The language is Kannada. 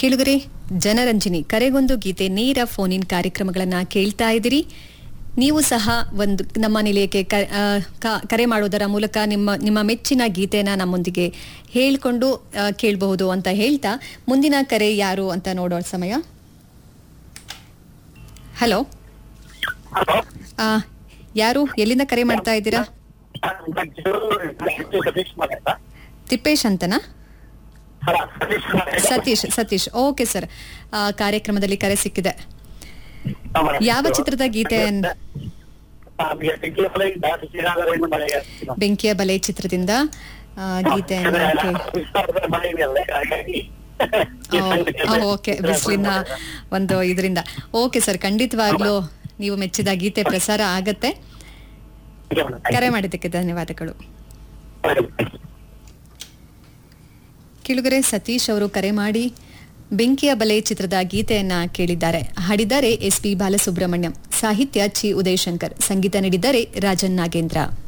ಕೇಳುಗರೆ ಜನರಂಜನಿ ಕರೆಗೊಂದು ಗೀತೆ ನೇರ ಫೋನ್ ಇನ್ ಕಾರ್ಯಕ್ರಮಗಳನ್ನ ಕೇಳ್ತಾ ಇದ್ದೀರಿ ನೀವು ಸಹ ಒಂದು ನಮ್ಮ ನಿಲಯಕ್ಕೆ ಕ- ಆ, ಕ- ಕರೆ ಮಾಡೋದರ ಮೂಲಕ ನಿಮ್ಮ ನಿಮ್ಮ ಮೆಚ್ಚಿನ ಗೀತೆನ ನಮ್ಮೊಂದಿಗೆ ಹೇಳ್ಕೊಂಡು ಆ, ಕೇಳಬಹುದು ಅಂತ ಹೇಳ್ತಾ ಮುಂದಿನ ಕರೆ ಯಾರು ಅಂತ ನೋಡೋ ಸಮಯ ಹಲೋ ಹಲೋ ಆ, ಯಾರು ಎಲ್ಲಿಂದ ಕರೆ ಮಾಡ್ತಾ ಇದ್ದೀರಾ ಸತೀಶ್ ಮಾತಾಡ್ತಾ ತಿಪ್ಪೇಶ್ ಅಂತನಾ ಹಲೋ ಸತೀಶ್ ಮಾತಾಡ್ತಾ? ಸತೀಶ್ ಸತೀಶ್ ಓಕೆ ಸರ್ ಆ, ಕಾರ್ಯಕ್ರಮದಲ್ಲಿ ಕರೆ ಸಿಕ್ಕಿದೆ ಹಾ, ಮೇಡಮ್. ಯಾವ ಚಿತ್ರದ ಗೀತೆ ಅನ್- ಆ, ಈಗ ತೆಂಗಿನ ಹೊಲ ಇದ್ದ ಶ್ರೀನಗರ ಏನು ಮಳೆ ಆಗ್ತಿಲ್ಲ. ಬೆಂಕಿಯ ಬಲೆ ಚಿತ್ರದಿಂದ ಆ, ಗೀತೆಯನ್ನ ಯಾಕಂದ್ರೆ ಕೇಳಿ ವಿಸ್ತಾರದ ಮಳೆ ಇದೆಯಲ್ಲ, ಹಾಗಾಗಿ ಓಕೆ ಬಿಸಿಲಿನ ಒಂದು ಇದರಿಂದ ಓಕೆ ಸರ್ ಖಂಡಿತವಾಗ್ಲೂ ನೀವು ಮೆಚ್ಚಿದ ಗೀತೆ ಪ್ರಸಾರ ಆಗತ್ತೆ Okay, madam. Thank ಕರೆ you. ಮಾಡಿದ್ದಕ್ಕೆ ಧನ್ಯವಾದಗಳು Thank you. ಕಿಳುಗರೆ ಸತೀಶ್ ಅವರು ಕರೆ ಮಾಡಿ ಬೆಂಕಿಯ ಬಲೆ ಚಿತ್ರದ ಗೀತೆಯನ್ನ ಕೇಳಿದ್ದಾರೆ ಹಾಡಿದ್ದಾರೆ ಎಸ್ ಪಿ ಬಾಲಸುಬ್ರಹ್ಮಣ್ಯಂ ಸಾಹಿತ್ಯ ಚಿ ಉದಯಶಂಕರ್ ಸಂಗೀತ ನೀಡಿದ್ದಾರೆ ರಾಜನ್ ನಾಗೇಂದ್ರ